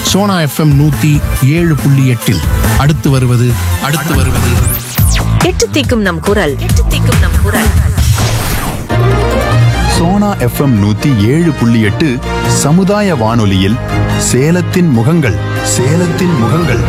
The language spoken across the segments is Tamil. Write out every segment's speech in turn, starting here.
சோனா எஃப்எம் நூத்தி ஏழு புள்ளி எட்டில் அடுத்து வருவது அடுத்து வருவது எட்டு தீக்கும் நம் குரல் எட்டு தீக்கும் நம் குரல் சோனா எஃப்எம் நூத்தி ஏழு புள்ளி எட்டு சமுதாய வானொலியில் சேலத்தின் முகங்கள் சேலத்தின் முகங்கள்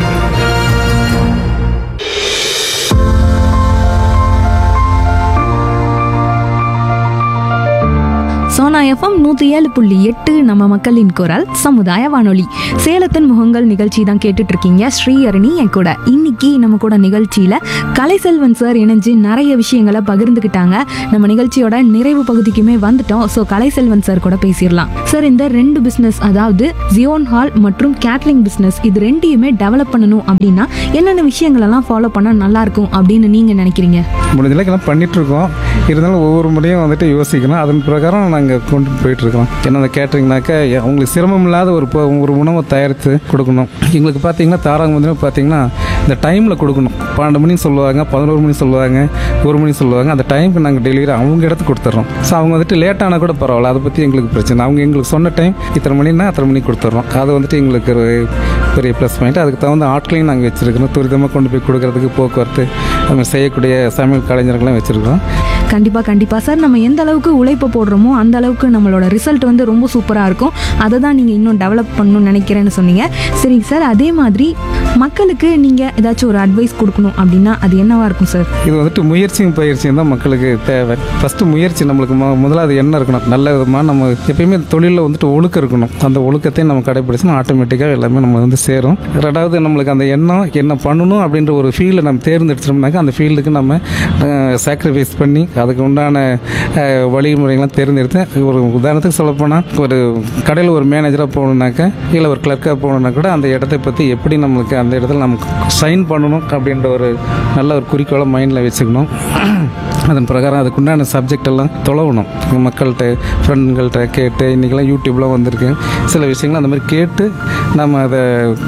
சோனா எஃப்எம் நூற்றி ஏழு புள்ளி எட்டு நம்ம மக்களின் குரல் சமுதாய வானொலி சேலத்தின் முகங்கள் நிகழ்ச்சி தான் கேட்டுட்டு இருக்கீங்க ஸ்ரீஹரணி என் கூட இன்னைக்கு நம்ம கூட நிகழ்ச்சியில கலைசெல்வன் சார் இணைஞ்சு நிறைய விஷயங்களை பகிர்ந்துக்கிட்டாங்க நம்ம நிகழ்ச்சியோட நிறைவு பகுதிக்குமே வந்துட்டோம் ஸோ கலைசெல்வன் சார் கூட பேசிடலாம் சார் இந்த ரெண்டு பிஸ்னஸ் அதாவது ஜியோன் ஹால் மற்றும் கேட்ரிங் பிஸ்னஸ் இது ரெண்டையுமே டெவலப் பண்ணணும் அப்படின்னா என்னென்ன விஷயங்கள் எல்லாம் ஃபாலோ பண்ணா நல்லா இருக்கும் அப்படின்னு நீங்க நினைக்கிறீங்க முடிஞ்ச அளவுக்கு எல்லாம் பண்ணிட்டு இருக்கோம் இருந்தாலும் ஒவ்வொரு முறையும் வந்துட்டு யோசிக்கணும் அதன் பிரகாரம் நாங்கள் கொண்டு போயிட்டு இருக்கோம் ஏன்னா அந்த கேட்டரிங்னாக்கா அவங்களுக்கு சிரமம் இல்லாத ஒரு ப- ஒரு உணவை தயாரித்து கொடுக்கணும் எங்களுக்கு பார்த்தீங்கன்னா தாராங்க வந்து பார்த்தீங்கன்னா இந்த டைமில் கொடுக்கணும் பன்னெண்டு மணி சொல்லுவாங்க பதினோரு மணி சொல்லுவாங்க ஒரு மணி சொல்லுவாங்க அந்த டைமுக்கு நாங்கள் டெலிவரி அவங்க இடத்துக்கு கொடுத்துட்றோம் ஸோ அவங்க வந்துட்டு லேட் ஆனால் கூட பரவாயில்ல அதை பற்றி எங்களுக்கு பிரச்சனை அவங்க எங்களுக்கு சொன்ன டைம் இத்தனை மணினா அத்தனை மணிக்கு கொடுத்துட்றோம் அது வந்துட்டு எங்களுக்கு ஒரு பெரிய ப்ளஸ் பாயிண்ட் அதுக்கு தகுந்த ஆட்களையும் நாங்கள் வச்சுருக்கிறோம் துரிதமாக கொண்டு போய் கொடுக்கறதுக்கு போக்குவரத்து அது மாதிரி செய்யக்கூடிய சமையல் கலைஞர்களையும் வச்சுருக்கிறோம் கண்டிப்பாக கண்டிப்பாக சார் நம்ம எந்த அளவுக்கு உழைப்பு போடுறோமோ அந்த அளவுக்கு நம்மளோட ரிசல்ட் வந்து ரொம்ப சூப்பராக இருக்கும் அதை தான் நீங்கள் இன்னும் டெவலப் பண்ணணும்னு நினைக்கிறேன்னு சொன்னீங்க சரிங்க சார் அதே மாதிரி மக்களுக்கு நீங்கள் ஏதாச்சும் ஒரு அட்வைஸ் கொடுக்கணும் அப்படின்னா அது என்னவா இருக்கும் சார் இது வந்துட்டு முயற்சியும் பயிற்சியும் தான் மக்களுக்கு தேவை ஃபஸ்ட்டு முயற்சி நம்மளுக்கு மொ- முதலாவது என்ன இருக்கணும் நல்ல விதமாக நம்ம எப்பயுமே தொழிலில் வந்துட்டு ஒழுக்கம் இருக்கணும் அந்த ஒழுக்கத்தை நம்ம கடைபிடிச்சோம்னா ஆட்டோமேட்டிக்காக எல்லாமே நம்ம வந்து சேரும் ரெண்டாவது நம்மளுக்கு அந்த எண்ணம் என்ன பண்ணணும் அப்படின்ற ஒரு ஃபீல்டை நம்ம தேர்ந்தெடுத்தோம்னாக்கா அந்த ஃபீல்டுக்கு நம்ம சாக்ரிஃபைஸ் பண்ணி அதுக்கு உண்டான அஹ், வழிமுறைகள்லாம் தேர்ந்தெடுத்து ஒரு உதாரணத்துக்கு சொல்லப்போனால் ஒரு கடையில் ஒரு மேனேஜராக போகணுன்னாக்கா இல்லை ஒரு கிளர்க்காக போகணுன்னா கூட அந்த இடத்தை பற்றி எப்படி நம்மளுக்கு அந்த இடத்துல நமக்கு சைன் பண்ணணும் அப்படின்ற ஒரு நல்ல ஒரு குறிக்கோளை மைண்டில் வச்சுக்கணும் அதன் பிரகாரம் அதுக்குண்டான சப்ஜெக்ட் எல்லாம் தொலைவணும் மக்கள்கிட்ட ஃப்ரெண்டுங்கள்ட்ட கேட்டு இன்றைக்கெல்லாம் யூடியூப்லாம் வந்திருக்கு சில விஷயங்கள் அந்த மாதிரி கேட்டு நம்ம அதை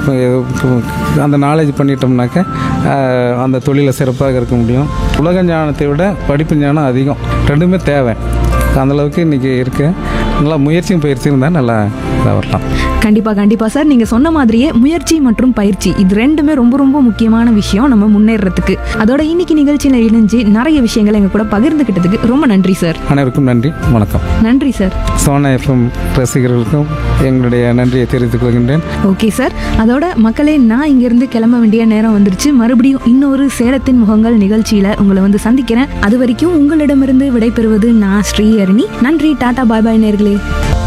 அஹ், அந்த நாலேஜ் பண்ணிட்டோம்னாக்க அஹ், அந்த தொழிலை சிறப்பாக இருக்க முடியும் உலக ஞானத்தை விட படிப்பு ஞானம் அதிகம் ரெண்டுமே தேவை அந்த அளவுக்கு இன்றைக்கி இருக்கு நல்லா முயற்சியும் பயிற்சியும் இருந்தால் நல்லா இதாக வரலாம் கண்டிப்பாக கண்டிப்பாக சார் நீங்கள் சொன்ன மாதிரியே முயற்சி மற்றும் பயிற்சி இது ரெண்டுமே ரொம்ப ரொம்ப முக்கியமான விஷயம் நம்ம முன்னேறதுக்கு அதோட இன்னைக்கு நிகழ்ச்சியில் இணைஞ்சு நிறைய விஷயங்களை எங்கள் கூட பகிர்ந்துக்கிட்டதுக்கு ரொம்ப நன்றி சார் அனைவருக்கும் நன்றி வணக்கம் நன்றி சார் சோனா எஃப்எம் ரசிகர்களுக்கும் எங்களுடைய நன்றியை தெரிவித்துக் கொள்கின்றேன் ஓகே சார் அதோட மக்களே நான் இங்கிருந்து கிளம்ப வேண்டிய நேரம் வந்துருச்சு மறுபடியும் இன்னொரு சேலத்தின் முகங்கள் நிகழ்ச்சியில உங்களை வந்து சந்திக்கிறேன் அது வரைக்கும் உங்களிடமிருந்து விடைபெறுவது நான் ஸ்ரீஹரணி நன்றி டாடா பாய் பாய் நேர்களே